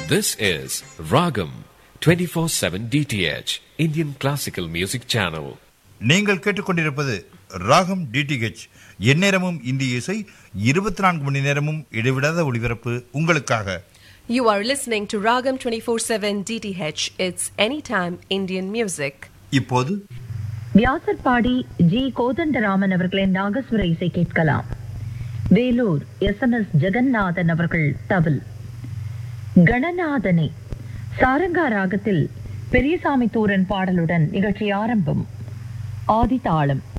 This is Ragam 24/7 DTH Indian Classical Music Channel. நீங்கள் கேட்டுக்கொண்டிருப்பது ராகம் டிடிஹெச் எந்நேரமும் இந்திய இசை இருபத்தி நான்கு மணி நேரமும் இடைவிடாத ஒளிபரப்பு உங்களுக்காக You are listening to Ragam 24/7 DTH. It's anytime Indian music. இப்போது வியாசர்பாடி ஜி கோதண்டராமன் அவர்களின் நாகஸ்வர இசை கேட்கலாம் Vellore S M S Jagannathan அவர்கள் தவில் கணநாதனே சாரங்கா ராகத்தில் பெரியசாமி தூரன் பாடலுடன் நிகழ்ச்சி ஆரம்பம் ஆதி தாளம்